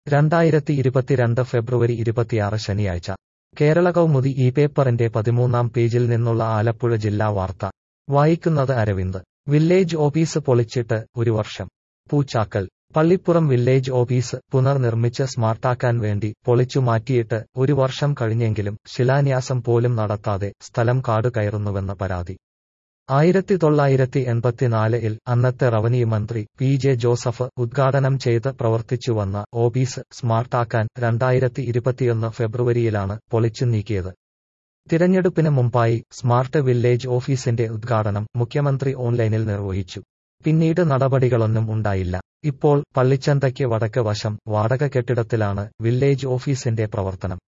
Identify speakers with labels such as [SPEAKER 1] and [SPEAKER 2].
[SPEAKER 1] രണ്ടായിരത്തി ഇരുപത്തിരണ്ട് ഫെബ്രുവരി ഇരുപത്തിയാറ് ശനിയാഴ്ച കേരള കൗമുദി ഈ പേപ്പറിന്റെ പതിമൂന്നാം പേജിൽ നിന്നുള്ള ആലപ്പുഴ ജില്ലാ വാർത്ത വായിക്കുന്നത് അരവിന്ദ് വില്ലേജ് ഓഫീസ് പൊളിച്ചിട്ട് ഒരു വർഷം പൂച്ചാക്കൽ പള്ളിപ്പുറം വില്ലേജ് ഓഫീസ് പുനർനിർമ്മിച്ച് സ്മാർട്ടാക്കാൻ വേണ്ടി പൊളിച്ചു മാറ്റിയിട്ട് ഒരു വർഷം കഴിഞ്ഞെങ്കിലും ശിലാന്യാസം പോലും നടത്താതെ സ്ഥലം കാട് കയറുന്നുവെന്ന പരാതി ആയിരത്തി തൊള്ളായിരത്തി എൺപത്തിനാലിൽ അന്നത്തെ റവന്യൂ മന്ത്രി പി ജെ ജോസഫ് ഉദ്ഘാടനം ചെയ്ത് പ്രവർത്തിച്ചു വന്ന ഓഫീസ് സ്മാർട്ടാക്കാൻ രണ്ടായിരത്തി ഇരുപത്തിയൊന്ന് ഫെബ്രുവരിയിലാണ് പൊളിച്ചു നീക്കിയത് തിരഞ്ഞെടുപ്പിന് മുമ്പായി സ്മാർട്ട് വില്ലേജ് ഓഫീസിന്റെ ഉദ്ഘാടനം മുഖ്യമന്ത്രി ഓൺലൈനിൽ നിർവഹിച്ചു പിന്നീട് നടപടികളൊന്നും ഉണ്ടായില്ല ഇപ്പോൾ പള്ളിച്ചന്തയ്ക്ക് വടക്ക് വശം വാടക കെട്ടിടത്തിലാണ് വില്ലേജ് ഓഫീസിന്റെ പ്രവർത്തനം